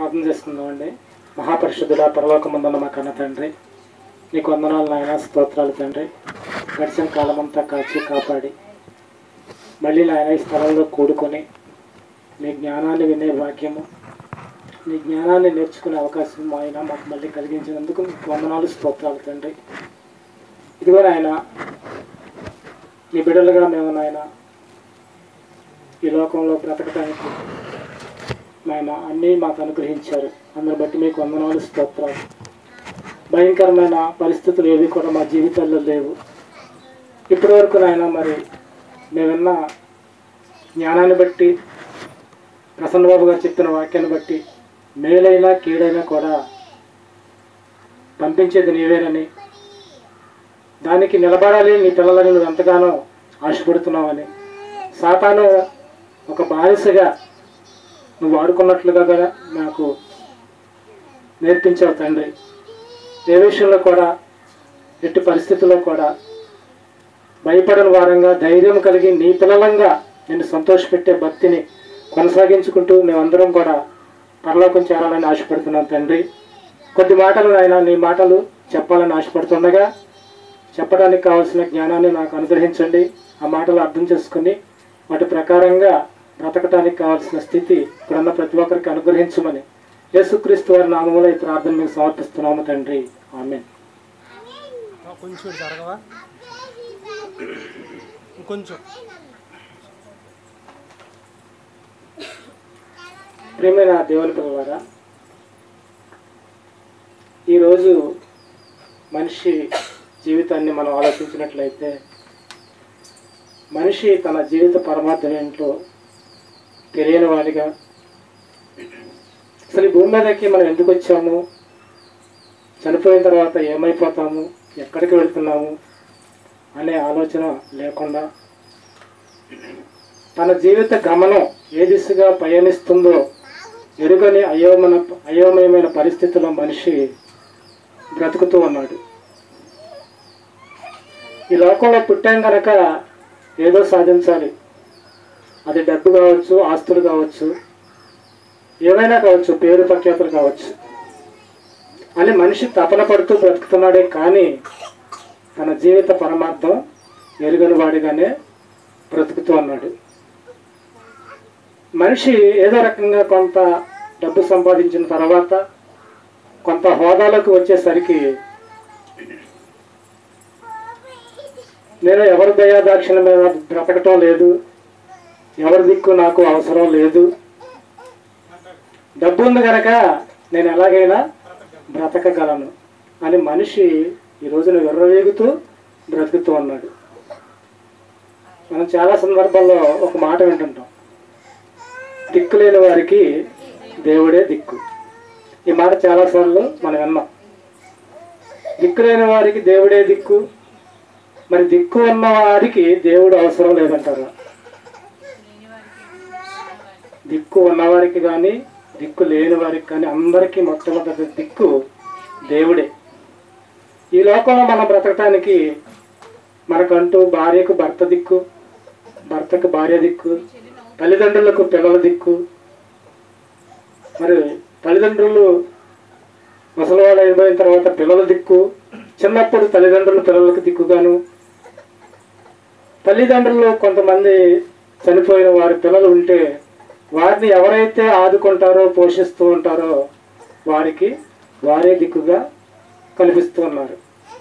ప్రార్థన చేసుకుందామండి మహాపరిశుద్ధుల పరలోకమందున్న మా కన్న తండ్రి నీకు వందనాలు నాయన స్తోత్రాలు తండ్రి గడిచిన కాలమంతా కాచి కాపాడి మళ్ళీ నాయన ఈ స్థలంలో కూడుకొని మీ జ్ఞానాన్ని వినే భాగ్యము మీ జ్ఞానాన్ని నేర్చుకునే అవకాశం ఆయన మాకు మళ్ళీ కలిగించినందుకు మీకు వందనాలు స్తోత్రాలు తండ్రి ఇదిగో నాయన మీ బిడ్డలుగా మేము నాయన ఈ లోకంలో బ్రతకడానికి నాయన అన్నీ మాకు అనుగ్రహించారు అందరు బట్టి మీకు వందనాలు స్తోత్రాలు భయంకరమైన పరిస్థితులు ఏవి కూడా మా జీవితాల్లో లేవు ఇప్పటి వరకు నాయన మరి మేమన్నా జ్ఞానాన్ని బట్టి ప్రసన్నబాబు గారు చెప్పిన వాక్యాన్ని బట్టి మేలైనా కీడైనా కూడా పంపించేది నీవేనని దానికి నిలబడాలి నీ పిల్లలని నువ్వు ఎంతగానో ఆశపడుతున్నావని సాతాను ఒక బానిసగా నువ్వు ఆడుకున్నట్లుగా కూడా నాకు నేర్పించావు తండ్రి ఏ విషయంలో కూడా ఎట్టి పరిస్థితుల్లో కూడా భయపడని వారంగా ధైర్యం కలిగి నీ పిల్లలంగా నిన్ను సంతోషపెట్టే భక్తిని కొనసాగించుకుంటూ మేమందరం కూడా పరలోకం చేరాలని ఆశపడుతున్నాం తండ్రి కొద్ది మాటలు ఆయన నీ మాటలు చెప్పాలని ఆశపడుతుండగా చెప్పడానికి కావాల్సిన జ్ఞానాన్ని నాకు అనుగ్రహించండి ఆ మాటలు అర్థం చేసుకుని వాటి ప్రకారంగా బ్రతకటానికి కావాల్సిన స్థితి ఇప్పుడున్న ప్రతి ఒక్కరికి అనుగ్రహించమని యేసుక్రీస్తు వారి నామములో ఈ ప్రార్థన మీకు సమర్పిస్తున్నాము తండ్రి ఆమె కొంచెం ఇటు జరగవా ఇంకొంచెం ప్రియమైన దేవుని పిల్లలారా ఈరోజు మనిషి జీవితాన్ని మనం ఆలోచించినట్లయితే మనిషి తన జీవిత పరమార్థం ఏంటో తెలియని వాడిగా అసలు ఈ భూమి మీదకి మనం ఎందుకు వచ్చాము చనిపోయిన తర్వాత ఏమైపోతాము ఎక్కడికి వెళ్తున్నాము అనే ఆలోచన లేకుండా తన జీవిత గమనం ఏ దిశగా పయనిస్తుందో ఎరుగని అయోమన అయోమయమైన పరిస్థితిలో మనిషి బ్రతుకుతూ ఉన్నాడు ఈ లోకంలో పుట్టాం కనుక ఏదో సాధించాలి అది డబ్బు కావచ్చు ఆస్తులు కావచ్చు ఏమైనా కావచ్చు పేరు ప్రఖ్యాతులు కావచ్చు అని మనిషి తపన పడుతూ బ్రతుకుతున్నాడే కానీ తన జీవిత పరమార్థం ఎరుగని వాడిగానే బ్రతుకుతూ ఉన్నాడు మనిషి ఏదో రకంగా కొంత డబ్బు సంపాదించిన తర్వాత కొంత హోదాలోకి వచ్చేసరికి నేను ఎవరి దయాదాక్షిణ మీద బ్రతకటం లేదు ఎవరి దిక్కు నాకు అవసరం లేదు డబ్బు ఉంది కనుక నేను ఎలాగైనా బ్రతకగలను అని మనిషి ఈ రోజున విర్రవేగుతూ బ్రతుకుతూ ఉన్నాడు మనం చాలా సందర్భాల్లో ఒక మాట వింటుంటాం దిక్కు లేని వారికి దేవుడే దిక్కు ఈ మాట చాలాసార్లు మనం విన్నాం దిక్కు లేని వారికి దేవుడే దిక్కు మరి దిక్కు ఉన్న వారికి దేవుడు అవసరం లేదంటారు దిక్కు ఉన్నవారికి కానీ దిక్కు లేని వారికి కానీ అందరికీ మొట్టమొదటి దిక్కు దేవుడే ఈ లోకంలో మనం బ్రతకటానికి మనకంటూ భార్యకు భర్త దిక్కు భర్తకు భార్య దిక్కు తల్లిదండ్రులకు పిల్లల దిక్కు మరి తల్లిదండ్రులు ముసలివాడు అయిపోయిన తర్వాత పిల్లల దిక్కు చిన్నప్పుడు తల్లిదండ్రులు పిల్లలకు దిక్కుగాను తల్లిదండ్రులు కొంతమంది చనిపోయిన వారి పిల్లలు ఉంటే వారిని ఎవరైతే ఆదుకుంటారో పోషిస్తూ ఉంటారో వారికి వారే దిక్కుగా కనిపిస్తూ ఉన్నారు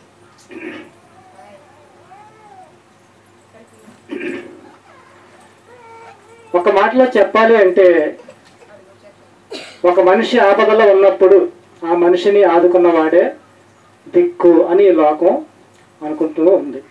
ఒక మాటలో చెప్పాలి అంటే ఒక మనిషి ఆపదలో ఉన్నప్పుడు ఆ మనిషిని ఆదుకున్నవాడే దిక్కు అని ఈ లోకం అనుకుంటూ ఉంది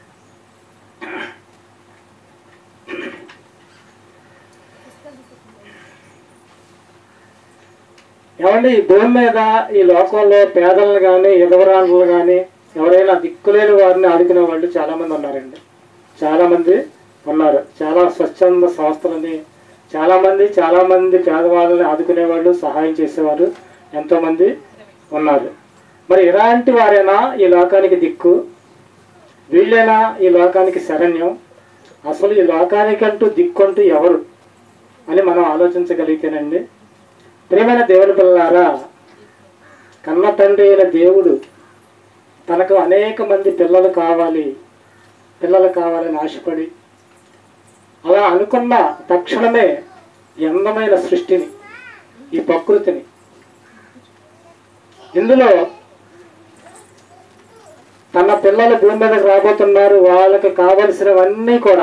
ఏమండి ఈ భూమి మీద ఈ లోకంలో పేదలను కానీ ఎదవరాలను కానీ ఎవరైనా దిక్కులేని వారిని ఆదుకునే వాళ్ళు చాలా మంది ఉన్నారండి చాలా మంది ఉన్నారు చాలా స్వచ్ఛంద సంస్థలని చాలా మంది చాలా మంది పేదవాళ్ళని ఆదుకునే వాళ్ళు సహాయం చేసేవారు ఎంతో మంది ఉన్నారు మరి ఇలాంటి వారైనా ఈ లోకానికి దిక్కు వీళ్ళైనా ఈ లోకానికి శరణ్యం అసలు ఈ లోకానికంటూ దిక్కుంటూ ఎవరు అని మనం ఆలోచించగలిగితేనండి ప్రియమైన దేవుని పిల్లారా కన్న తండ్రి అయిన దేవుడు తనకు అనేక మంది పిల్లలు కావాలి పిల్లలు కావాలని ఆశపడి అలా అనుకున్న తక్షణమే ఈ అందమైన సృష్టిని ఈ ప్రకృతిని ఇందులో తన పిల్లలు భూమి మీదకి రాబోతున్నారు వాళ్ళకి కావలసినవన్నీ కూడా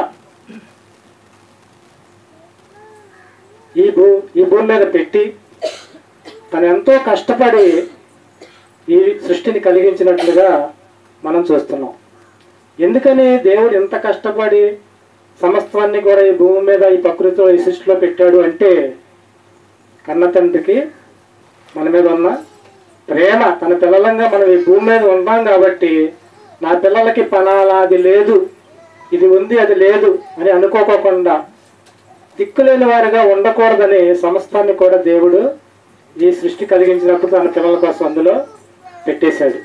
ఈ భూ ఈ భూమి మీద పెట్టి తను ఎంతో కష్టపడి ఈ సృష్టిని కలిగించినట్లుగా మనం చూస్తున్నాం ఎందుకని దేవుడు ఎంత కష్టపడి సమస్తాన్ని కూడా ఈ భూమి మీద ఈ ప్రకృతిలో ఈ సృష్టిలో పెట్టాడు అంటే కన్న తండ్రికి మన మీద ఉన్న ప్రేమ తన పిల్లలంగా మనం ఈ భూమి మీద ఉన్నాం కాబట్టి నా పిల్లలకి పనాలాది లేదు ఇది ఉంది అది లేదు అని అనుకోకోకుండా దిక్కులేని వారిగా ఉండకూడదని సమస్తాన్ని కూడా దేవుడు ఈ సృష్టి కలిగించినప్పుడు తన పిల్లల కోసం అందులో పెట్టేశాడు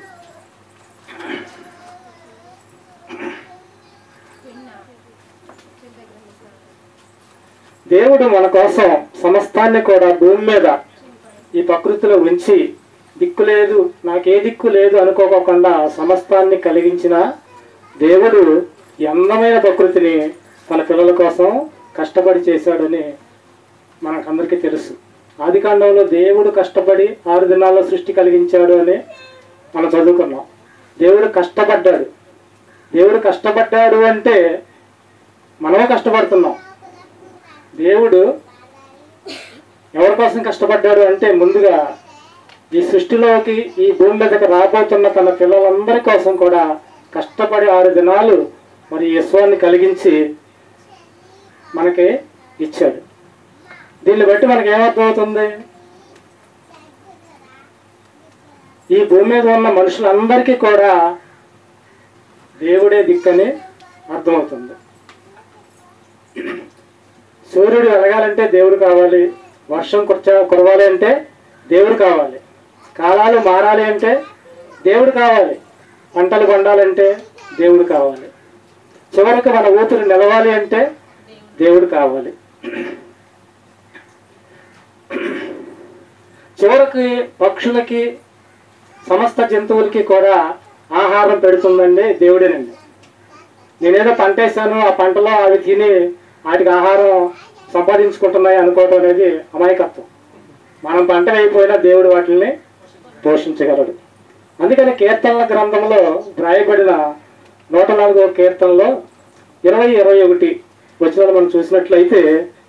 దేవుడు మన కోసం సమస్తాన్ని కూడా భూమి మీద ఈ ప్రకృతిలో ఉంచి దిక్కు లేదు నాకే దిక్కు లేదు అనుకోకుండా సమస్తాన్ని కలిగించిన దేవుడు ఈ అందమైన ప్రకృతిని తన పిల్లల కోసం కష్టపడి చేశాడని మనకందరికీ తెలుసు ఆది కాండంలో దేవుడు కష్టపడి ఆరు దినాల్లో సృష్టి కలిగించాడు అని మనం చదువుకున్నాం దేవుడు కష్టపడ్డాడు దేవుడు కష్టపడ్డాడు అంటే మనమే కష్టపడుతున్నాం దేవుడు ఎవరి కోసం కష్టపడ్డాడు అంటే ముందుగా ఈ సృష్టిలోకి ఈ భూమి మీదకి రాబోతున్న తన పిల్లలందరి కోసం కూడా కష్టపడి ఆరు దినాలు మరి యశ్వాన్ని కలిగించి మనకి ఇచ్చాడు దీన్ని బట్టి మనకి ఏమర్థమవుతుంది ఈ భూమి మీద ఉన్న మనుషులందరికీ కూడా దేవుడే దిక్కని అర్థమవుతుంది సూర్యుడు వెలగాలంటే దేవుడు కావాలి వర్షం కుర్చ కురవాలి అంటే దేవుడు కావాలి కాలాలు మారాలి అంటే దేవుడు కావాలి పంటలు పండాలంటే దేవుడు కావాలి చివరికి మన ఊపిరి నిలవాలి అంటే దేవుడు కావాలి చివరికి పక్షులకి సమస్త జంతువులకి కూడా ఆహారం పెడుతుందండి దేవుడేనండి నేనేదో పంట వేసాను ఆ పంటలో అవి తిని వాటికి ఆహారం సంపాదించుకుంటున్నాయి అనుకోవడం అనేది అమాయకత్వం మనం పంట అయిపోయినా దేవుడు వాటిని పోషించగలడు అందుకని కీర్తనల గ్రంథంలో వ్రాయబడిన నూట నాలుగవ కీర్తనలో ఇరవై ఇరవై ఒకటి వచ్చిన మనం చూసినట్లయితే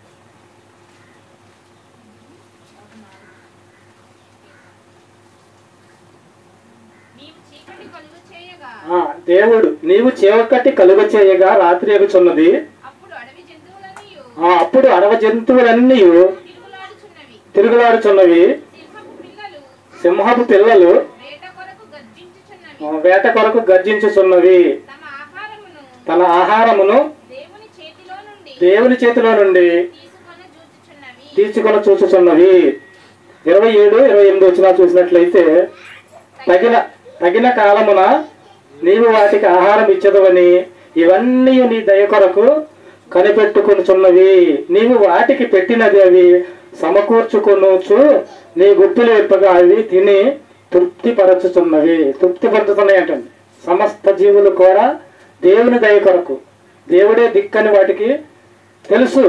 నీవు చీకటి కలుగు చేయగా ఆ, దేవుడు నీవు చీకటి కలుగ చేయగా రాత్రి ఎగుచున్నది అప్పుడు అడవి జంతువులన్నీ ఆ, అప్పుడు అడవ జంతువులన్నీ తిరుగులాడుచున్నవి తిరుగులాడుచున్నవి సింహపు పిల్లలు సింహపు పిల్లలు వేట కొరకు గర్జించుచున్నవి ఆ, వేట కొరకు గర్జించుచున్నవి తమ ఆహారమును తన ఆహారమును దేవుని చేతిలో నుండి దేవుని చేతిలో నుండి తీసుకొని చూచుచున్నవి తీసుకొని చూచుచున్నవి ఇరవై ఏడు ఇరవై ఎనిమిది వచ్చిన చూసినట్లయితే తగిన తగిన కాలమున నీవు వాటికి ఆహారం ఇచ్చదవని ఇవన్నీ నీ దయ కొరకు కనిపెట్టుకొనుచున్నవి నీవు వాటికి పెట్టినది అవి సమకూర్చుకొనొచ్చు నీ గుర్తులు విప్పగా అవి తిని తృప్తిపరచుచున్నవి తృప్తిపరచుతున్నాయి అంటండి సమస్త జీవులు కూడా దేవుని దయ కొరకు దేవుడే దిక్కని వాటికి తెలుసు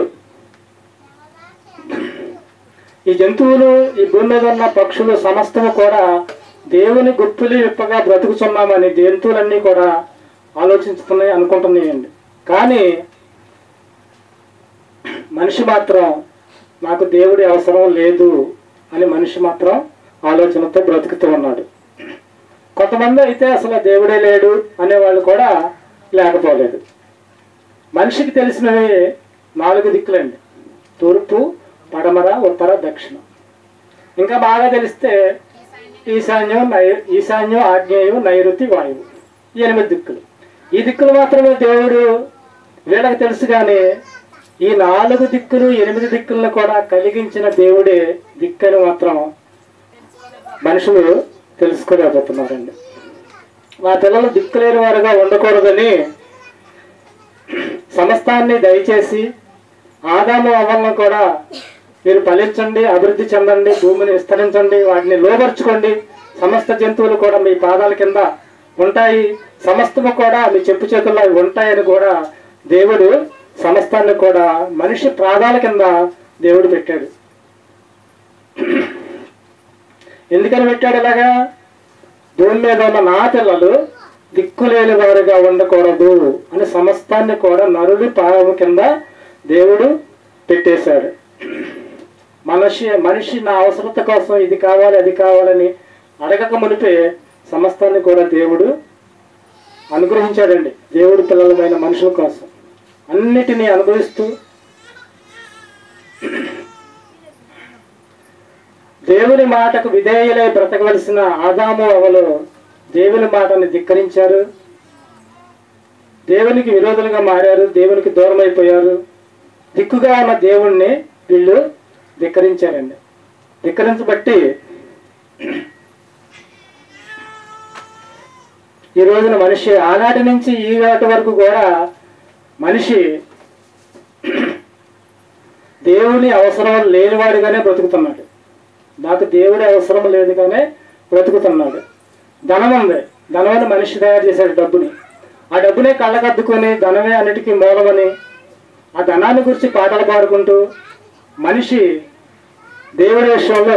ఈ జంతువులు ఈ భూమి మీద ఉన్న పక్షులు సమస్తము కూడా దేవుని గుర్తులు విప్పగా బ్రతుకుతున్నామని జంతువులన్నీ కూడా ఆలోచిస్తున్నాయి అనుకుంటున్నాయండి కానీ మనిషి మాత్రం నాకు దేవుడి అవసరం లేదు అని మనిషి మాత్రం ఆలోచనతో బ్రతుకుతూ ఉన్నాడు కొంతమంది అయితే అసలు దేవుడే లేడు అనేవాళ్ళు కూడా లేకపోలేదు మనిషికి తెలిసినవి నాలుగు దిక్కులండి తూర్పు పడమర ఉత్తర దక్షిణ ఇంకా బాగా తెలిస్తే ఈశాన్యం నై ఈశాన్యం ఆగ్నేయం నైరుతి వాయువు ఈ ఎనిమిది దిక్కులు ఈ దిక్కులు మాత్రమే దేవుడు వీళ్ళకి తెలుసు కానీ ఈ నాలుగు దిక్కులు ఎనిమిది దిక్కులను కూడా కలిగించిన దేవుడే దిక్కని మాత్రం మనుషులు తెలుసుకోలేకపోతున్నారండి మా పిల్లలు దిక్కులేని వారుగా ఉండకూడదని సమస్తాన్ని దయచేసి ఆదాము అవ్వలను కూడా మీరు ఫలించండి అభివృద్ధి చెందండి భూమిని విస్తరించండి వాటిని లోపరుచుకోండి సమస్త జంతువులు కూడా మీ పాదాల కింద ఉంటాయి సమస్తము కూడా మీ చెప్పు చేతుల్లో అవి ఉంటాయని కూడా దేవుడు సమస్తాన్ని కూడా మనిషి ప్రాణాల కింద దేవుడు పెట్టాడు ఎందుకని పెట్టాడు ఇలాగా భూమి మీద ఉన్న నా పిల్లలు దిక్కులేని వారిగా ఉండకూడదు అని సమస్తాన్ని కూడా నరుడి పాదం కింద దేవుడు పెట్టేశాడు మనిషి మనిషి నా అవసరత కోసం ఇది కావాలి అది కావాలని అడగక మునిపే సమస్తాన్ని కూడా దేవుడు అనుగ్రహించాడండి దేవుడు పిల్లలమైన మనుషుల కోసం అన్నిటినీ అనుభవిస్తూ దేవుని మాటకు విధేయులై బ్రతకవలసిన ఆదాము అవలు దేవుని మాటని ధిక్కరించారు దేవునికి విరోధులుగా మారారు దేవునికి దూరం అయిపోయారు దిక్కుగా ఉన్న దేవుణ్ణి వీళ్ళు ధిక్కరించారండి ధిక్కరించబట్టి ఈ రోజున మనిషి ఆనాటి నుంచి ఈ నాటి వరకు కూడా మనిషి దేవుని అవసరం లేనివాడిగానే బ్రతుకుతున్నాడు నాకు దేవుడి అవసరం లేదుగానే బ్రతుకుతున్నాడు ధనం ఉంది ధనమని మనిషి తయారు చేశాడు డబ్బుని ఆ డబ్బునే కళ్ళకద్దుకొని ధనమే అన్నిటికీ మూలమని ఆ ధనాన్ని గురించి పాటలు పాడుకుంటూ మనిషి దేవుడి విషయంలో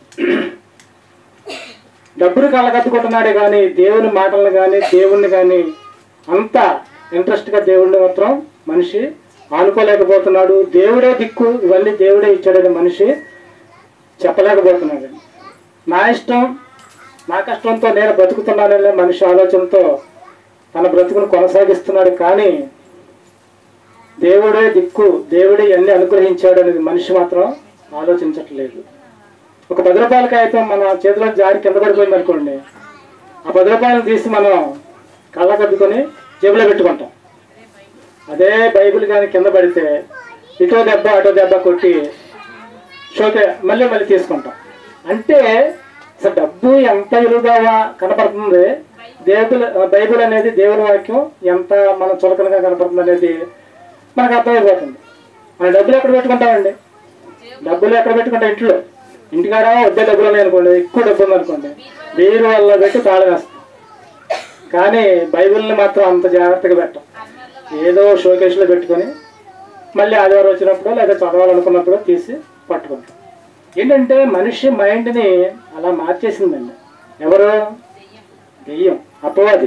డబ్బులు కళ్ళకద్దుకుంటున్నాడే కానీ దేవుని మాటలను కానీ దేవుణ్ణి కానీ అంత ఇంట్రెస్ట్గా దేవుడిని మాత్రం మనిషి ఆనుకోలేకపోతున్నాడు దేవుడే దిక్కు ఇవన్నీ దేవుడే ఇచ్చాడని మనిషి చెప్పలేకపోతున్నాడు నా ఇష్టం నా కష్టంతో నేను బ్రతుకుతున్నాననే మనిషి ఆలోచనతో తన బ్రతుకును కొనసాగిస్తున్నాడు కానీ దేవుడే దిక్కు దేవుడే అన్ని అనుగ్రహించాడు అనేది మనిషి మాత్రం ఆలోచించట్లేదు ఒక పది రూపాయల కాగితం మన చేతిలో జారి కింద పడిపోయింది అనుకోండి ఆ పది రూపాయలు తీసి మనం కళ్ళ కద్దుకొని జేబులో పెట్టుకుంటాం అదే బైబిల్ కానీ కింద పడితే ఇటో దెబ్బ అటో దెబ్బ కొట్టి షోకే మళ్ళీ మళ్ళీ తీసుకుంటాం అంటే అసలు డబ్బు ఎంత విలువగా కనపడుతుంది దేవుడు బైబిల్ అనేది దేవుని వాక్యం ఎంత మన చులకనగా కనపడుతుంది అనేది మనకు అర్థమైపోతుంది మన డబ్బులు ఎక్కడ పెట్టుకుంటామండి డబ్బులు ఎక్కడ పెట్టుకుంటాం ఇంట్లో ఇంటికాడ వద్దే డబ్బులు ఉన్నాయి అనుకోండి ఎక్కువ డబ్బు ఉంది అనుకోండి బీరు వల్ల పెట్టి తాళం వేస్తాం కానీ బైబిల్ని మాత్రం అంత జాగ్రత్తగా పెట్టం ఏదో షోకేస్లో పెట్టుకొని మళ్ళీ ఆదివారం వచ్చినప్పుడు లేదా చదవాలనుకున్నప్పుడు తీసి పట్టుకుంటాం ఏంటంటే మనిషి మైండ్ని అలా మార్చేసిందండి ఎవరు దెయ్యం అపవాది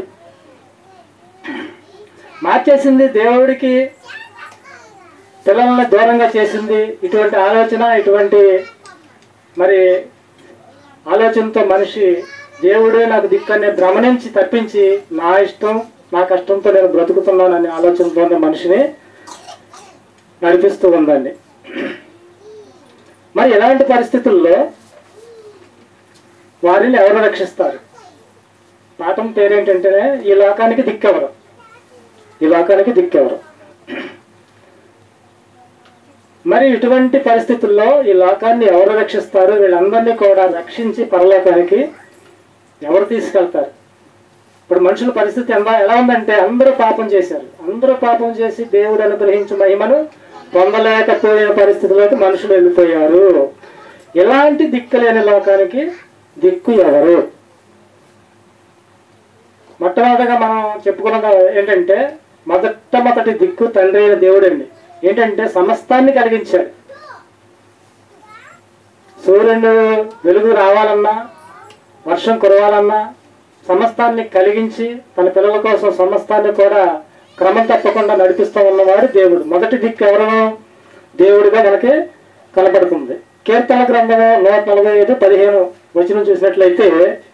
మార్చేసింది దేవుడికి పిల్లల్ని దూరంగా చేసింది ఇటువంటి ఆలోచన ఇటువంటి మరి ఆలోచనతో మనిషి దేవుడే నాకు దిక్కనే భ్రమణించి తప్పించి నా ఇష్టం నా కష్టంతో నేను బ్రతుకుతున్నాననే ఆలోచనతోనే మనిషిని నడిపిస్తూ ఉందండి మరి ఇలాంటి పరిస్థితుల్లో వారిని ఎవరు రక్షిస్తారు పాఠం పేరేంటంటేనే ఈ లోకానికి దిక్కెవరు ఈ లోకానికి దిక్కెవరు మరి ఇటువంటి పరిస్థితుల్లో ఈ లోకాన్ని ఎవరు రక్షిస్తారు వీళ్ళందరినీ కూడా రక్షించి పరలోకానికి ఎవరు తీసుకెళ్తారు ఇప్పుడు మనుషుల పరిస్థితి ఎలా ఎలా ఉందంటే అందరూ పాపం చేశారు అందరూ పాపం చేసి దేవుడు అనుగ్రహించు మహిమను పొందలేకపోయిన పరిస్థితిలోకి మనుషులు వెళ్ళిపోయారు ఎలాంటి దిక్కులేని లోకానికి దిక్కు ఎవరు మొట్టమొదటిగా మనం చెప్పుకున్నది ఏంటంటే మొదటమొదటి దిక్కు తండ్రి అయిన దేవుడండి ఏంటంటే సమస్తాన్ని కలిగించాడు సూర్యుడు వెలుగు రావాలన్నా వర్షం కురవాలన్నా సమస్తాన్ని కలిగించి తన పిల్లల కోసం సమస్తాన్ని కూడా క్రమం తప్పకుండా నడిపిస్తూ ఉన్నవాడు దేవుడు మొదటి దిక్కు ఎవరను దేవుడిగా మనకి కనపడుతుంది కీర్తన గ్రంథము నూట నలభై ఐదు పదిహేను వచనం చూసినట్లయితే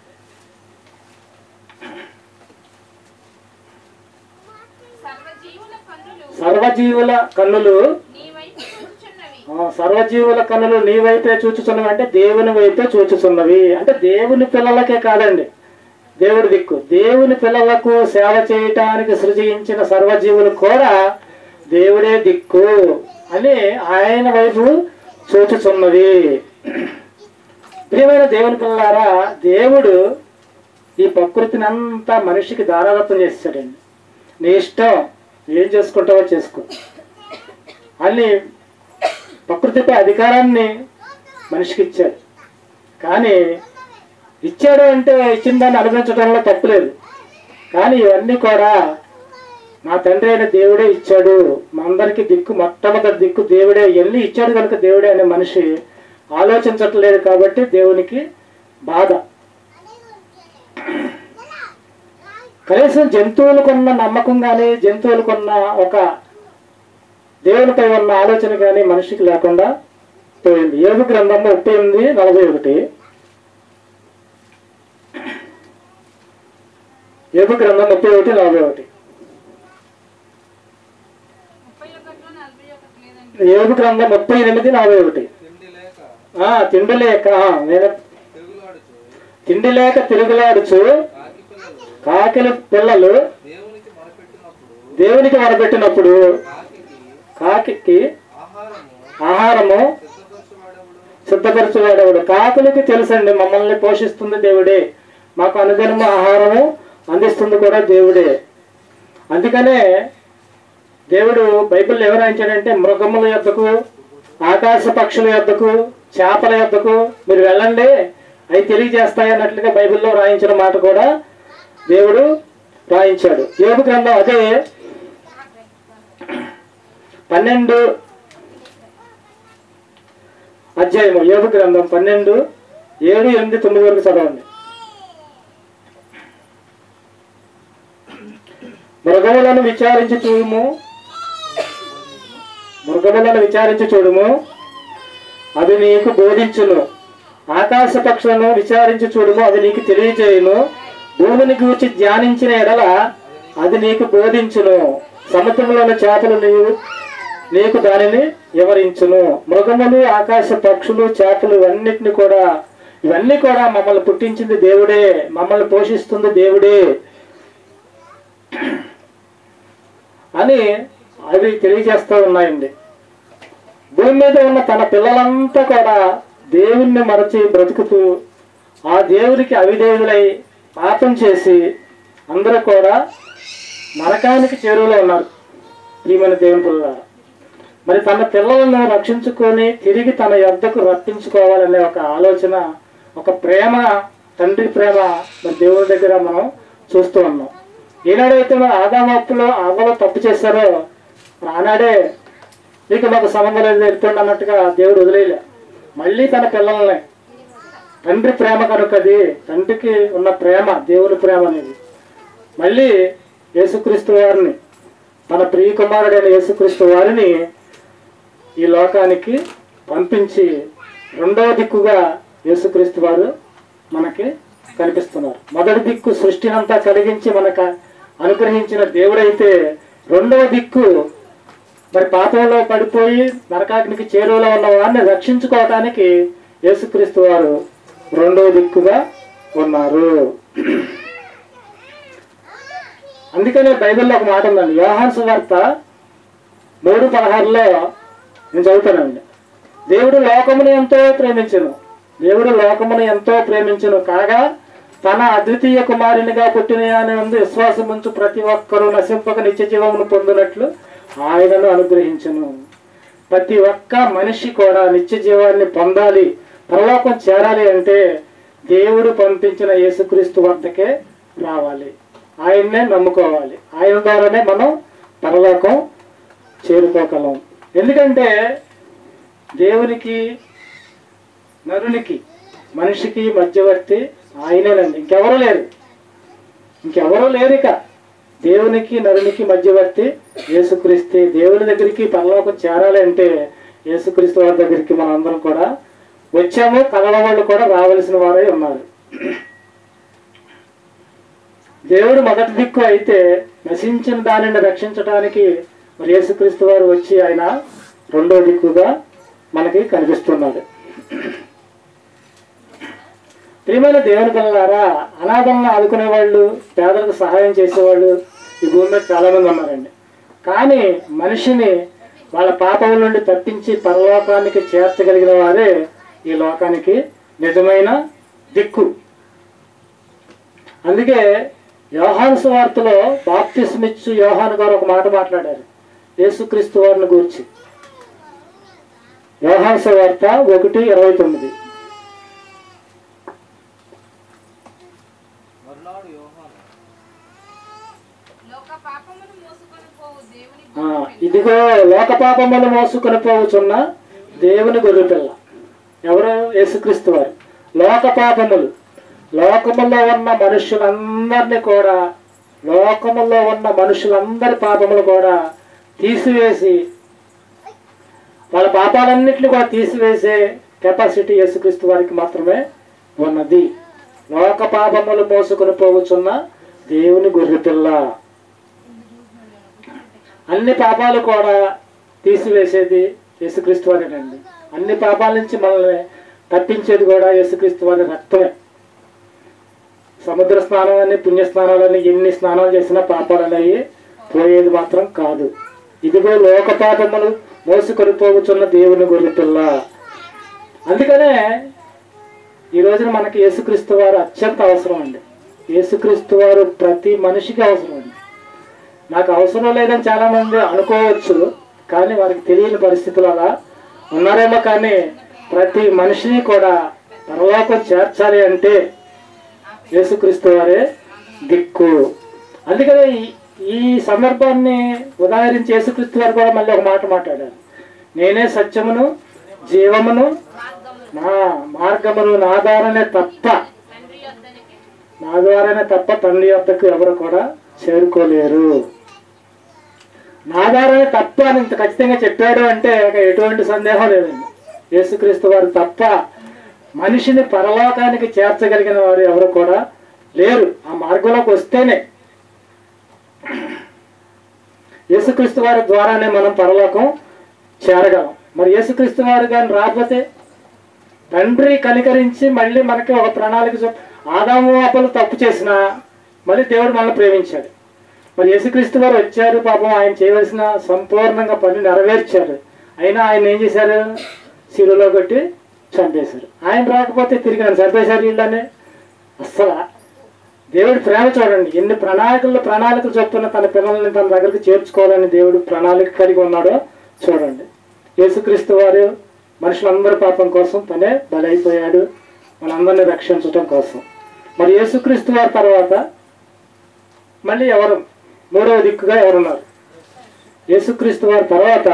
సర్వజీవుల కన్నులు సర్వజీవుల కన్నులు నీ వైపు చూచుచున్నవి ఆ, సర్వజీవుల కన్నులు నీ వైపే చూచుచున్నవి అంటే దేవుని వైపే చూచుచున్నవి అంటే దేవుని పిల్లలకే కాదండి దేవుడి దిక్కు దేవుని పిల్లలకు సేవ చేయటానికి సృజించిన సర్వజీవులు కూడా దేవుడే దిక్కు అని ఆయన వైపు చూచుచున్నవి ప్రియమైన దేవుని పిల్లలారా దేవుడు ఈ ప్రకృతిని అంతా మనిషికి దారాదత్తం చేసాడండి నీ ఇష్టం ఏం చేసుకుంటావో చేసుకో అన్ని ప్రకృతి ప్రకృతిపై అధికారాన్ని మనిషికి ఇచ్చాడు కానీ ఇచ్చాడు అంటే ఇచ్చిన దాన్ని అనుభవించడంలో తప్పులేదు కానీ ఇవన్నీ కూడా నా తండ్రి అయిన దేవుడే ఇచ్చాడు మా అందరికి దిక్కు మొట్టమొదటి దిక్కు దేవుడే ఎల్లి ఇచ్చాడు కనుక దేవుడే అనే మనిషి ఆలోచించట్లేదు కాబట్టి దేవునికి బాధ కనీసం జంతువులకున్న నమ్మకం కానీ జంతువులకున్న ఒక దేవునిపై ఉన్న ఆలోచన కానీ మనిషికి లేకుండా పోయింది ఏడు గ్రంథం ముప్పై ఎనిమిది నలభై ఒకటి ఏడు గ్రంథం ముప్పై ఒకటి నలభై ఒకటి ముప్పై ఒకటిలో నలభై ఒకటి లేదండి ఏడు గ్రంథం ముప్పై ఎనిమిది నలభై ఒకటి తిండి లేక ఆ, తిండి లేక ఆ, నేను తిరుగులాడుచు తిండి లేక తిరుగులాడుచు కాకి కాకిల పిల్లలు పిల్లలు దేవునికి మొరపెట్టినప్పుడు దేవునికి మొరపెట్టినప్పుడు కాకికి కాకి ఆహారము ఆహారము సిద్ధపరచువాడెవడు సిద్ధపరచువాడేవాడు కాకులకి తెలుసండి మమ్మల్ని పోషిస్తుంది దేవుడే మాకు అనుదినము ఆహారము అందిస్తుంది కూడా దేవుడే అందుకనే దేవుడు బైబిల్ ఎవరు రాయించాడంటే మృగముల యొద్దకు ఆకాశ పక్షుల యొద్దకు చేపల యొద్దకు మీరు వెళ్ళండి అవి తెలియజేస్తాయి అన్నట్లుగా బైబిల్లో రాయించిన మాట కూడా దేవుడు రాయించాడు యోగు గ్రంథం అదే పన్నెండు అధ్యాయము యోగు గ్రంథం పన్నెండు ఏడు ఎనిమిది తొమ్మిది వరకు చదవండి మృగములను విచారించి చూడుము మృగములను విచారించి చూడుము అవి నీకు బోధించును ఆకాశ పక్షులను విచారించి చూడుము అది నీకు తెలియజేయును భూమిని గూర్చి ధ్యానించిన ఎడల అది నీకు బోధించును సముద్రంలోని చేపలు నీవు నీకు దానిని వివరించును మృగములు ఆకాశ పక్షులు చేపలు ఇవన్నిటిని కూడా ఇవన్నీ కూడా మమ్మల్ని పుట్టించింది దేవుడే మమ్మల్ని పోషిస్తుంది దేవుడే అని అవి తెలియజేస్తూ ఉన్నాయండి భూమి మీద ఉన్న తన పిల్లలంతా కూడా దేవుణ్ణి మరచి బ్రతుకుతూ ఆ దేవునికి అవిదేవులై పాపం చేసి అందరూ కూడా నరకానికి చేరువలో ఉన్నారు ప్రియమైన దేవుని పిల్లలారా మరి తన పిల్లలను రక్షించుకొని తిరిగి తన యొద్దకు రప్పించుకోవాలనే ఒక ఆలోచన ఒక ప్రేమ తండ్రి ప్రేమ మరి దేవుడి దగ్గర మనం చూస్తూ ఉన్నాం ఈనాడైతే మన ఆదామప్పులో అవ్వలో తప్పు చేశారో మరి ఆనాడే మీకు మాకు సంబంధం లేదు ఎత్తుండి అన్నట్టుగా దేవుడు వదిలేయలే మళ్ళీ తన పిల్లల్ని తండ్రి ప్రేమ కనుక అది తండ్రికి ఉన్న ప్రేమ దేవుని ప్రేమ అనేది మళ్ళీ యేసుక్రీస్తు వారిని తన ప్రియ కుమారుడైన యేసుక్రీస్తు వారిని ఈ లోకానికి పంపించి రెండవ దిక్కుగా యేసుక్రీస్తు వారు మనకి కనిపిస్తున్నారు మొదటి దిక్కు సృష్టినంతా కలిగించి మనకు అనుగ్రహించిన దేవుడైతే రెండవ దిక్కు మరి పాపంలో పడిపోయి నరకాగ్నికి చేరువలో ఉన్న వారిని రక్షించుకోవటానికి యేసుక్రీస్తు వారు రెండవ దిక్కుగా ఉన్నారు అందుకనే బైబిల్లో ఒక మాట ఉందండి యోహాన్ సువార్త మూడు పదహారులో నేను చదువుతానండి దేవుడు లోకమును ఎంతో ప్రేమించను దేవుడు లోకమును ఎంతో ప్రేమించను కాగా తన అద్వితీయ కుమారునిగా పుట్టిన అని ఉంది విశ్వాసం ఉంచు ప్రతి ఒక్కరూ నశింపక నిత్య జీవమును పొందినట్లు ఆయనను అనుగ్రహించను ప్రతి ఒక్క మనిషి కూడా నిత్య జీవాన్ని పొందాలి పరలోకం చేరాలి అంటే దేవుడు పంపించిన యేసుక్రీస్తు వద్దకే రావాలి ఆయన్నే నమ్ముకోవాలి ఆయన ద్వారానే మనం పరలోకం చేరుకోగలం ఎందుకంటే దేవునికి నరునికి మనిషికి మధ్యవర్తి ఆయనేనండి ఇంకెవరూ లేరు ఇంకెవరూ లేరు ఇక దేవునికి నరునికి మధ్యవర్తి యేసుక్రీస్తే దేవుని దగ్గరికి పరలోకం చేరాలి అంటే యేసుక్రీస్తు వారి దగ్గరికి మనం అందరం కూడా వచ్చాము కలవ వాళ్ళు కూడా రావలసిన వారై ఉన్నారు దేవుడు మొదటి దిక్కు అయితే నశించిన దానిని రక్షించడానికి మరి యేసుక్రీస్తు వారు వచ్చి ఆయన రెండో దిక్కుగా మనకి కనిపిస్తున్నాడు ప్రియమైన దేవుని పిల్లలారా అనాథలను ఆదుకునే వాళ్ళు పేదలకు సహాయం చేసేవాళ్ళు ఈ భూమి మీద చాలా మంది ఉన్నారండి కానీ మనిషిని వాళ్ళ పాపం నుండి తప్పించి పరలోకానికి చేర్చగలిగిన వారే ఈ లోకానికి నిజమైన దిక్కు అందుకే యోహాను సువార్తలో బాప్తిస్మిచ్చు యోహాను గారు ఒక మాట మాట్లాడారు యేసుక్రీస్తు వారిని గురించి వ్యవహార వార్త ఒకటి ఇరవై తొమ్మిది మర్నాడు యోహాను లోక పాపమును మోసుకొని పోవు దేవుని ఆ, గొర్రెపిల్ల. ఇదిగో లోక పాపములు మోసుకొని పోవచున్న దేవుని గొర్రెపిల్ల ఎవరు యేసుక్రీస్తు వారు లోక పాపములు లోకములో ఉన్న మనుషులందరినీ కూడా లోకములో ఉన్న మనుషులందరి పాపములు కూడా తీసివేసి వాళ్ళ పాపాలన్నింటినీ కూడా తీసివేసే కెపాసిటీ యేసుక్రీస్తు వారికి మాత్రమే ఉన్నది లోక పాపములు మోసుకొని పోవచున్న దేవుని గొర్రెపిల్ల అన్ని పాపాలు కూడా తీసివేసేది యేసుక్రీస్తు వారేనండి అన్ని పాపాల నుంచి మనల్ని తప్పించేది కూడా యేసుక్రీస్తు వారి రక్తమే సముద్ర స్నానం అని పుణ్య స్నానాలని ఎన్ని స్నానాలు చేసినా పాపాలు అనేవి పోయేది మాత్రం కాదు ఇదిగో లోక పాపములు మోసుకొని పోగుచున్న దేవుని గొర్రెపిల్ల అందుకనే ఈ రోజున మనకి యేసుక్రీస్తు వారు అత్యంత అవసరం అండి యేసుక్రీస్తు వారు ప్రతి మనిషికి అవసరం అండి నాకు అవసరం లేదని చాలా మంది అనుకోవచ్చు కానీ వారికి తెలియని పరిస్థితులు అలా ఉన్నారేమో కానీ ప్రతి మనిషిని కూడా పరలోకం చేర్చాలి అంటే యేసుక్రీస్తు వారే దిక్కు అందుకనే ఈ- ఈ సందర్భాన్ని ఉదాహరించి యేసుక్రీస్తు వారు కూడా మళ్ళీ ఒక మాట మాట్లాడారు నేనే సత్యమును జీవమును నా మార్గమును నా ద్వారానే తప్ప తండ్రి యొద్దనికి నా ద్వారానే తప్ప తండ్రి యొద్దకు ఎవరు కూడా చేరుకోలేరు నా ద్వారానే తప్ప అని ఇంత ఖచ్చితంగా చెప్పాడు అంటే ఇక ఎటువంటి సందేహం లేదండి యేసుక్రీస్తు వారు తప్ప మనిషిని పరలోకానికి చేర్చగలిగిన వారు ఎవరు కూడా లేరు ఆ మార్గంలోకి వస్తేనే యేసుక్రీస్తు వారి ద్వారానే మనం పరలోకం చేరగలం మరి యేసుక్రీస్తు వారు కానీ రాకపోతే తండ్రి కనికరించి మళ్ళీ మనకి ఒక ప్రణాళిక చొప్- ఆదాము అప్పలు తప్పు చేసిన మళ్ళీ దేవుడు మనల్ని ప్రేమించాడు మరి యేసుక్రీస్తు వారు వచ్చారు పాపం ఆయన చేయవలసిన సంపూర్ణంగా పని నెరవేర్చారు అయినా ఆయన ఏం చేశారు శిలువలో కొట్టి చంపేశారు ఆయన రాకపోతే తిరిగి నన్ను చంపేశారు వీళ్ళని అస్సలు దేవుడి ప్రేమ చూడండి ఎన్ని ప్రణాళికలు ప్రణాళికలు చొప్పున తన పిల్లల్ని తన దగ్గరికి చేర్చుకోవాలని దేవుడు ప్రణాళిక కలిగి ఉన్నాడో చూడండి యేసుక్రీస్తు వారు మనుషులందరి పాపం కోసం తనే బలైపోయాడు మనందరిని రక్షించటం కోసం మరి యేసుక్రీస్తు వారి తర్వాత మళ్ళీ ఎవరు మూడవ దిక్కుగా ఎవరున్నారు యేసుక్రీస్తు వారి తర్వాత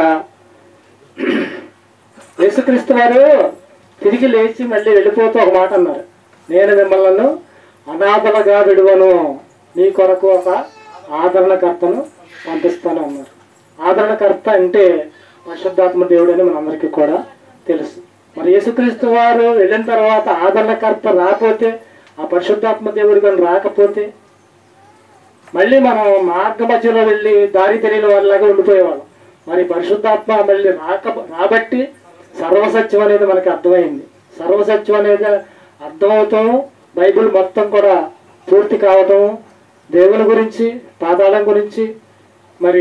యేసుక్రీస్తు వారు తిరిగి లేచి మళ్ళీ వెళ్ళిపోతూ ఒక మాట అన్నారు నేను మిమ్మల్ని అనాథలుగా విడువను నీ కొరకు ఒక ఆదరణకర్తను పంపిస్తాను అన్నారు ఆదరణకర్త అంటే పరిశుద్ధాత్మ దేవుడు అని మనందరికీ కూడా తెలుసు మరి యేసుక్రీస్తు వారు వెళ్ళిన తర్వాత ఆదరణకర్త రాకపోతే ఆ పరిశుద్ధాత్మ దేవుడు కానీ రాకపోతే మళ్ళీ మనం మార్గ మధ్యలో వెళ్ళి దారి తెలియని వాళ్ళలాగా ఉండిపోయేవాళ్ళం మరి పరిశుద్ధాత్మ మళ్ళీ రాక రాబట్టి సర్వసత్యం అనేది మనకి అర్థమైంది సర్వసత్యం అనేది అర్థమవుతాం బైబిల్ మొత్తం కూడా పూర్తి కావటం దేవుని గురించి పాతాళం గురించి మరి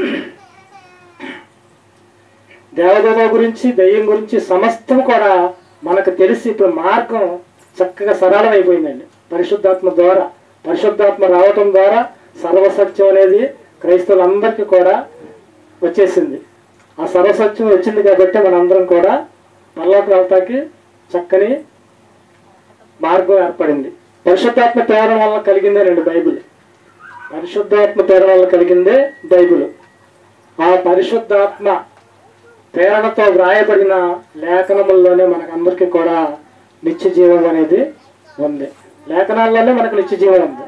దేవదేవ గురించి దయ్యం గురించి సమస్తం కూడా మనకు తెలిసి ఇప్పుడు మార్గం చక్కగా సరళం అయిపోయిందండి పరిశుద్ధాత్మ ద్వారా పరిశుద్ధాత్మ రావటం ద్వారా సర్వసత్యం అనేది క్రైస్తవులందరికీ కూడా వచ్చేసింది ఆ సర్వసత్యం వచ్చింది కాబట్టి మనందరం కూడా పర్లోకి వెళ్తాకి చక్కని మార్గం ఏర్పడింది పరిశుద్ధాత్మ ప్రేరణ వల్ల కలిగిందేనండి బైబిల్ పరిశుద్ధాత్మ ప్రేరణ వల్ల కలిగిందే బైబిల్ ఆ పరిశుద్ధాత్మ ప్రేరణతో వ్రాయబడిన లేఖనముల్లోనే మనకందరికీ కూడా నిత్య జీవం అనేది ఉంది లేఖనాల్లోనే మనకు నిత్య జీవం ఉంది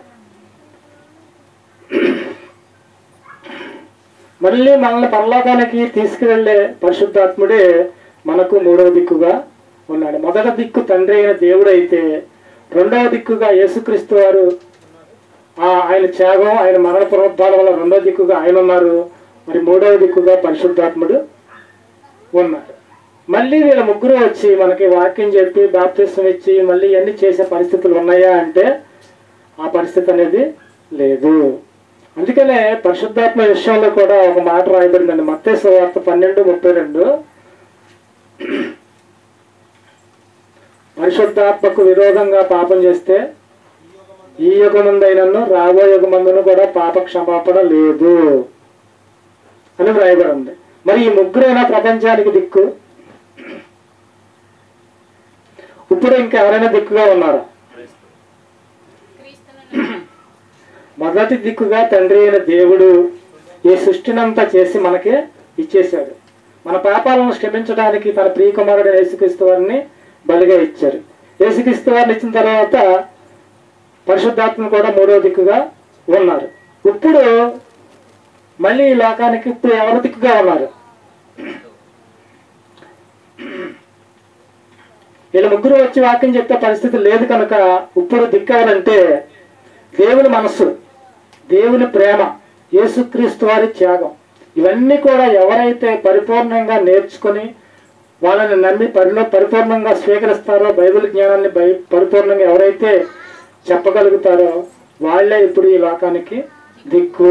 మళ్ళీ మనల్ని పరలోకానికి తీసుకువెళ్ళే పరిశుద్ధాత్ముడే మనకు మూడవ దిక్కుగా ఉన్నాడు మొదటి దిక్కు తండ్రి అయిన దేవుడు అయితే రెండవ దిక్కుగా యేసుక్రీస్తు వారు ఆ ఆయన త్యాగం ఆయన మరణ పునరుద్ధాల వల్ల రెండవ దిక్కుగా ఆయన ఉన్నారు మరి మూడవ దిక్కుగా పరిశుద్ధాత్ముడు ఉన్నాడు మళ్ళీ వీళ్ళ ముగ్గురు వచ్చి మనకి వాక్యం చెప్పి బాప్తిస్తం ఇచ్చి మళ్ళీ ఇవన్నీ చేసే పరిస్థితులు ఉన్నాయా అంటే ఆ పరిస్థితి అనేది లేదు అందుకనే పరిశుద్ధాత్మ విషయంలో కూడా ఒక మాట రాయబడిందండి మత్తేసు వార్త పన్నెండు ముప్పై రెండు పరిశుద్ధాత్మకు విరోధంగా పాపం చేస్తే ఈ యుగమందైనను రాబో యుగమందును కూడా పాప క్షమాపణ లేదు అని వ్రాయబడి ఉంది మరి ఈ ముగ్గురైనా ప్రపంచానికి దిక్కు ఇప్పుడు ఇంకా ఎవరైనా దిక్కుగా ఉన్నారా క్రీస్తును మొదటి దిక్కుగా తండ్రి అయిన దేవుడు ఈ సృష్టినంతా చేసి మనకి ఇచ్చేశాడు మన పాపాలను క్షమించడానికి తన ప్రియకుమారుడు యేసుక్రీస్తు వారిని బలిగా ఇచ్చారు యేసుక్రీస్తు వారిని ఇచ్చిన తర్వాత పరిశుద్ధాత్మ కూడా మూడో దిక్కుగా ఉన్నారు ఇప్పుడు మళ్ళీ ఈ లోకానికి ఇప్పుడు ఎవరు దిక్కుగా ఉన్నారు వీళ్ళ ముగ్గురు వచ్చి వాక్యం చెప్పే పరిస్థితి లేదు కనుక ఇప్పుడు దిక్కవరంటే దేవుని మనస్సు దేవుని ప్రేమ యేసుక్రీస్తు వారి త్యాగం ఇవన్నీ కూడా ఎవరైతే పరిపూర్ణంగా నేర్చుకొని వాళ్ళని నమ్మి పరిలో పరిపూర్ణంగా స్వీకరిస్తారో బైబిల్ జ్ఞానాన్ని బై పరిపూర్ణంగా ఎవరైతే చెప్పగలుగుతారో వాళ్ళే ఇప్పుడు ఈ లోకానికి దిక్కు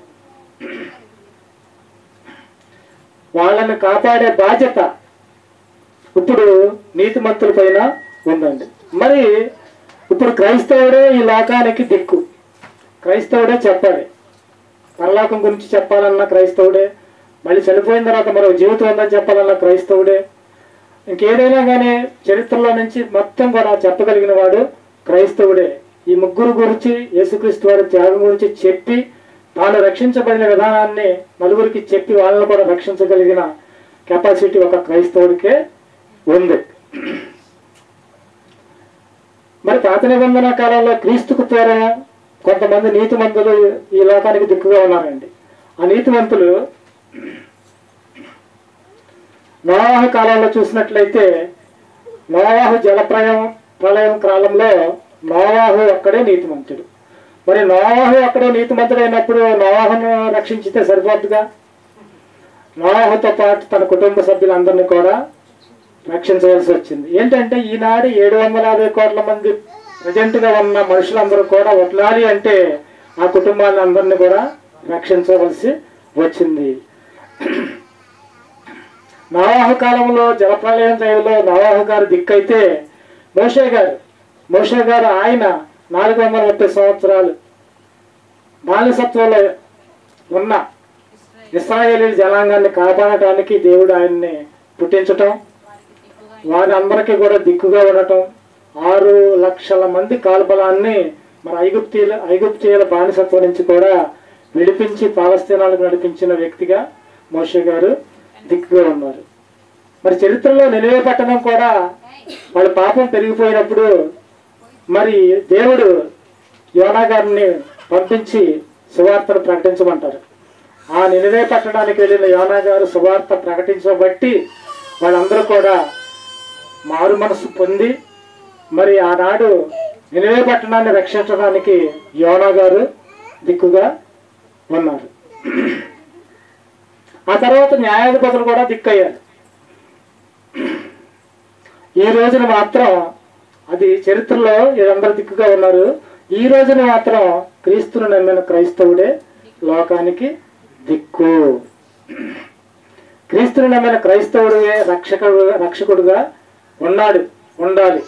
వాళ్ళని కాపాడే బాధ్యత ఇప్పుడు నీతిమంతుల పైన ఉందండి మరి ఇప్పుడు క్రైస్తవుడే ఈ లోకానికి దిక్కు క్రైస్తవుడే చెప్పాలి పరలోకం గురించి చెప్పాలన్న క్రైస్తవుడే మళ్ళీ చనిపోయిన తర్వాత మరో జీవితం ఉందని చెప్పాలన్న క్రైస్తవుడే ఇంకేదైనా కానీ చరిత్రలో నుంచి మొత్తం కూడా చెప్పగలిగిన వాడు క్రైస్తవుడే ఈ ముగ్గురు గురించి యేసుక్రీస్తు వారి త్యాగం గురించి చెప్పి తాను రక్షించబడిన విధానాన్ని నలుగురికి చెప్పి వాళ్ళని కూడా రక్షించగలిగిన కెపాసిటీ ఒక క్రైస్తవుడికే ఉంది మరి పాత నిబంధన కాలంలో క్రీస్తుకు పూర్వం కొంతమంది నీతిమంతులు ఈ లోకానికి దిక్కుగా ఉన్నారండి ఆ నీతిమంతులు నోవాహ కాలంలో చూసినట్లయితే నోవాహు జలప్రయం ప్రళయం కాలంలో నోవాహు ఒక్కడే నీతిమంతుడు మరి నోవాహు ఒక్కడే నీతిమంతుడు అయినప్పుడు నోవాహును రక్షించితే సరిపోద్దుగా నోవాహుతో పాటు తన కుటుంబ సభ్యులందరినీ కూడా రక్షించవలసి వచ్చింది ఏంటంటే ఈనాడు ఏడు వందల యాభై కోట్ల మంది ప్రజెంట్ గా ఉన్న మనుషులందరూ కూడా వదలాలి అంటే ఆ కుటుంబాన్ని అందరినీ కూడా రక్షించవలసి వచ్చింది నవాహు కాలంలో జలప్రలయం టైంలో నవాహు గారు దిక్కైతే మోషే గారు మోషే గారు ఆయన నాలుగు వందల ముప్పై సంవత్సరాలు బానిసత్వంలో ఉన్న ఇస్రాయేలీ జనాంగాన్ని కాపాడటానికి దేవుడు ఆయన్ని పుట్టించటం వారి అందరికీ కూడా దిక్కుగా ఉండటం ఆరు లక్షల మంది కాల్బలాన్ని మన ఐగుప్తీల ఐగుప్తీయుల బానిసత్వం నుంచి కూడా విడిపించి పాలస్తీనాలకు నడిపించిన వ్యక్తిగా మోషే గారు దిక్కుగా ఉన్నారు మరి చరిత్రలో నిలవే పట్టణం కూడా వాళ్ళ పాపం పెరిగిపోయినప్పుడు మరి దేవుడు యోనా గారిని పంపించి సువార్తను ప్రకటించమంటారు ఆ నిలవే పట్టడానికి వెళ్ళిన యోనా గారు సువార్త ప్రకటించబట్టి వాళ్ళందరూ కూడా మారు మనసు పొంది మరి ఆనాడు నిలవే పట్టణాన్ని రక్షించడానికి యోనా గారు దిక్కుగా ఉన్నారు ఆ తర్వాత న్యాయాధిపతులు కూడా దిక్కయ్యారు ఈ రోజున మాత్రం అది చరిత్రలో వీళ్ళందరూ దిక్కుగా ఉన్నారు ఈ రోజున మాత్రం క్రీస్తును నమ్మిన క్రైస్తవుడే లోకానికి దిక్కు క్రీస్తుని నమ్మిన క్రైస్తవుడే రక్షకుడు రక్షకుడుగా ఉన్నాడు ఉండాలి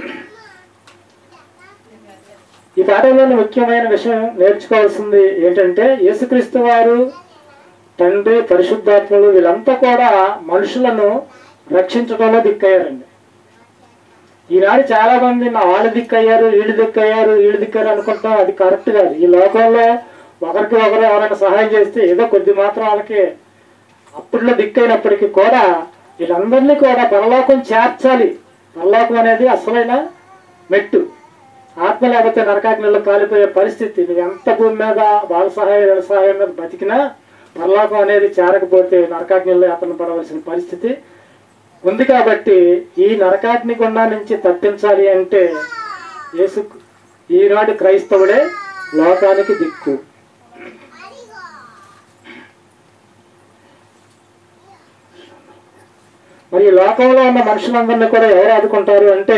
ఈ పాఠంలోని ముఖ్యమైన విషయం నేర్చుకోవాల్సింది ఏంటంటే యేసుక్రీస్తు వారు తండ్రి పరిశుద్ధాత్ములు వీళ్ళంతా కూడా మనుషులను రక్షించడంలో దిక్కయ్యారండి ఈనాడు చాలా మంది నా వాళ్ళు దిక్కయ్యారు వీళ్ళు దిక్కయ్యారు వీళ్ళు దిక్కారు అనుకుంటాం అది కరెక్ట్ కాదు ఈ లోకంలో ఒకరికి ఒకరు ఎవరైనా సహాయం చేస్తే ఏదో కొద్ది మాత్రం వాళ్ళకి అప్పట్లో దిక్కైనప్పటికీ కూడా వీళ్ళందరినీ కూడా పరలోకం చేర్చాలి పరలోకం అనేది అసలైన మెట్టు ఆత్మ లేకపోతే నరకాగ్నిలో కాలిపోయే పరిస్థితి నువ్వు ఎంత భూమి మీద వాళ్ళ సహాయం వీళ్ళ సహాయం మీద బతికినా పరలోకం అనేది చేరకపోతే నరకాగ్నిలో అతను పడవలసిన పరిస్థితి ఉంది కాబట్టి ఈ నరకాగ్ని గుండా నుంచి తప్పించాలి అంటే యేసు ఈనాడు క్రైస్తవుడే లోకానికి దిక్కు మరి ఈ లోకంలో ఉన్న మనుషులందరినీ కూడా ఎవరు ఆదుకుంటారు అంటే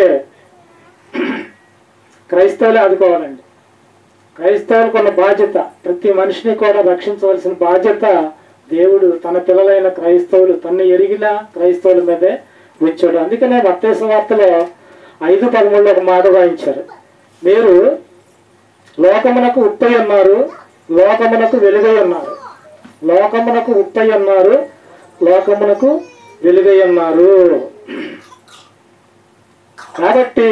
క్రైస్తవులే ఆదుకోవాలండి క్రైస్తవులకు ఉన్న బాధ్యత ప్రతి మనిషిని కూడా రక్షించవలసిన బాధ్యత దేవుడు తన పిల్లలైన క్రైస్తవులు తన్ను ఎరిగిన క్రైస్తవుల మీదే ఉంచాడు అందుకనే మత్తేసు వార్తలో ఐదు పదమూడులో ఒక మాట వాయించారు మీరు లోకమునకు ఉప్పై ఉన్నారు లోకమునకు వెలుగై ఉన్నారు లోకమునకు ఉప్పై ఉన్నారు లోకమునకు వెలుగై ఉన్నారు కాబట్టి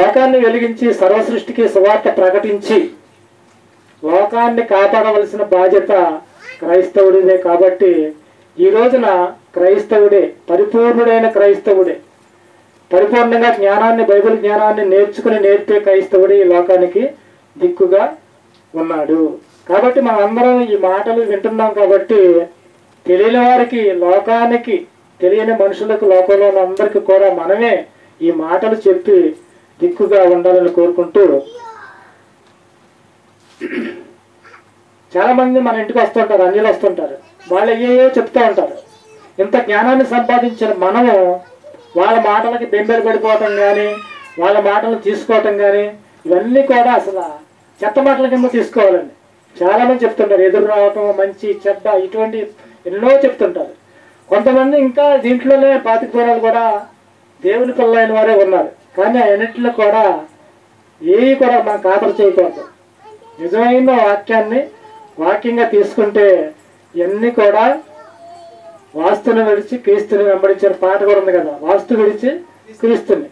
లోకాన్ని వెలిగించి సర్వసృష్టికి సువార్త ప్రకటించి లోకాన్ని కాపాడవలసిన బాధ్యత క్రైస్తవుడిదే కాబట్టి ఈ రోజున క్రైస్తవుడే పరిపూర్ణుడైన క్రైస్తవుడే పరిపూర్ణంగా జ్ఞానాన్ని బైబిల్ జ్ఞానాన్ని నేర్చుకుని నేర్పే క్రైస్తవుడు ఈ లోకానికి దిక్కుగా ఉన్నాడు కాబట్టి మనం అందరం ఈ మాటలు వింటున్నాం కాబట్టి తెలియని వారికి లోకానికి తెలియని మనుషులకు లోకంలో ఉన్న అందరికీ కూడా మనమే ఈ మాటలు చెప్పి దిక్కుగా ఉండాలని కోరుకుంటూ చాలా మంది మన ఇంటికి వస్తుంటారు అన్యులు వస్తుంటారు వాళ్ళు అయ్యో చెప్తూ ఉంటారు ఇంత జ్ఞానాన్ని సంపాదించిన మనము వాళ్ళ మాటలకి బెంబేలు పడిపోవటం కానీ వాళ్ళ మాటలు తీసుకోవటం కానీ ఇవన్నీ కూడా అసలు చెత్త మాటల కింద తీసుకోవాలండి చాలా మంది చెప్తుంటారు ఎదురు రావటం మంచి చెడ్డ ఇటువంటి ఎన్నో చెప్తుంటారు కొంతమంది ఇంకా దీంట్లోనే పాతిక పేరాలు కూడా దేవుని పిల్లలైన వారే ఉన్నారు కానీ అన్నింటిలో కూడా ఏవి కూడా మనం ఖాతరు చేయకూడదు నిజమైన వాక్యాన్ని వాక్యంగా తీసుకుంటే ఇవన్నీ కూడా వాస్తుని విడిచి క్రీస్తుని వెంబడించిన పాట కూడా ఉంది కదా వాస్తు విడిచి క్రీస్తుని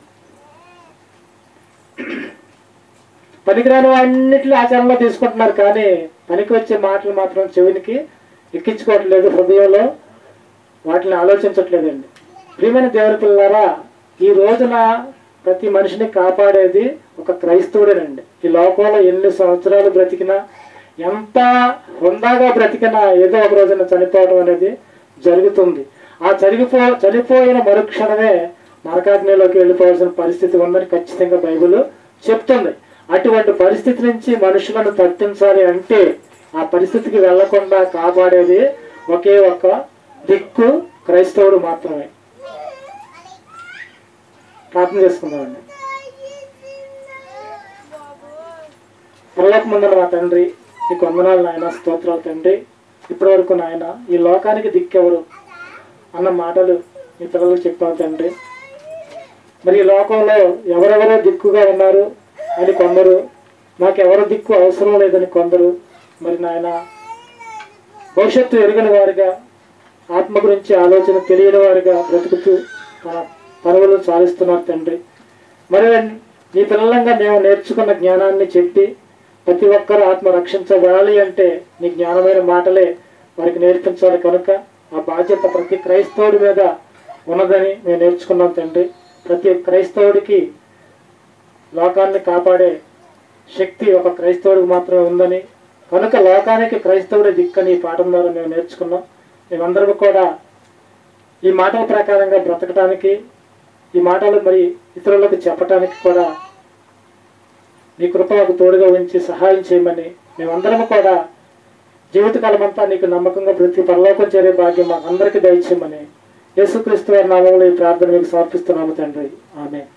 పనికిరాని అన్నిటిలో ఆచారంలో తీసుకుంటున్నారు కానీ పనికి వచ్చే మాటలు మాత్రం చెవినికి ఎక్కించుకోవట్లేదు హృదయంలో వాటిని ఆలోచించట్లేదండి ప్రియమైన దేవుని పిల్లలారా ఈ రోజున ప్రతి మనిషిని కాపాడేది ఒక క్రైస్తవుడేనండి ఈ లోకంలో ఎన్ని సంవత్సరాలు బ్రతికినా ఎంత హుందాగా బ్రతికినా ఏదో ఒక రోజున చనిపోవడం అనేది జరుగుతుంది ఆ చనిపో చనిపోయిన మరుక్షణమే నరకాగ్నిలోకి వెళ్ళిపోవాల్సిన పరిస్థితి ఉందని ఖచ్చితంగా బైబిల్ చెప్తుంది అటువంటి పరిస్థితి నుంచి మనుషులను తప్పించాలి అంటే ఆ పరిస్థితికి వెళ్లకుండా కాపాడేది ఒకే ఒక దిక్కు క్రైస్తవుడు మాత్రమే ప్రార్థన చేసుకుందామండి పరలోక ముందర మా తండ్రి నీకు వందనాలు నాయన స్తోత్రాలు తండ్రి ఇప్పటి వరకు నాయన ఈ లోకానికి దిక్కెవరు అన్న మాటలు మీ పిల్లలకు చెప్పావు తండ్రి మరి ఈ లోకంలో ఎవరెవరో దిక్కుగా ఉన్నారు అని కొందరు నాకు ఎవరు దిక్కు అవసరం లేదని కొందరు మరి నాయన భవిష్యత్తు ఎరుగని వారిగా ఆత్మ గురించి ఆలోచన తెలియని వారిగా బ్రతుకుతూ తన పనులు సాధిస్తున్నారు తండ్రి మరి నీ పిల్లలంగా మేము నేర్చుకున్న జ్ఞానాన్ని చెప్పి ప్రతి ఒక్కరు ఆత్మ రక్షించబడాలి అంటే నీ జ్ఞానమైన మాటలే వారికి నేర్పించాలి కనుక ఆ బాధ్యత ప్రతి క్రైస్తవుడి మీద ఉన్నదని మేము నేర్చుకున్నాం తండ్రి ప్రతి క్రైస్తవుడికి లోకాన్ని కాపాడే శక్తి ఒక క్రైస్తవుడికి మాత్రమే ఉందని కనుక లోకానికి క్రైస్తవుడి దిక్కని ఈ పాఠం ద్వారా మేము నేర్చుకున్నాం మేమందరం కూడా ఈ మాటల ప్రకారంగా బ్రతకడానికి ఈ మాటలు మరి ఇతరులకు చెప్పడానికి కూడా నీ కృప మాకు తోడుగా ఉంచి సహాయం చేయమని మేమందరం కూడా జీవితకాలం అంతా నీకు నమ్మకంగా ప్రతి పరలోకం చేరే భాగ్యం మాకు అందరికీ దయచేయమని యేసుక్రీస్తు వారి నామంలో ఈ ప్రార్థన మీకు సమర్పిస్తున్నాము తండ్రి ఆమె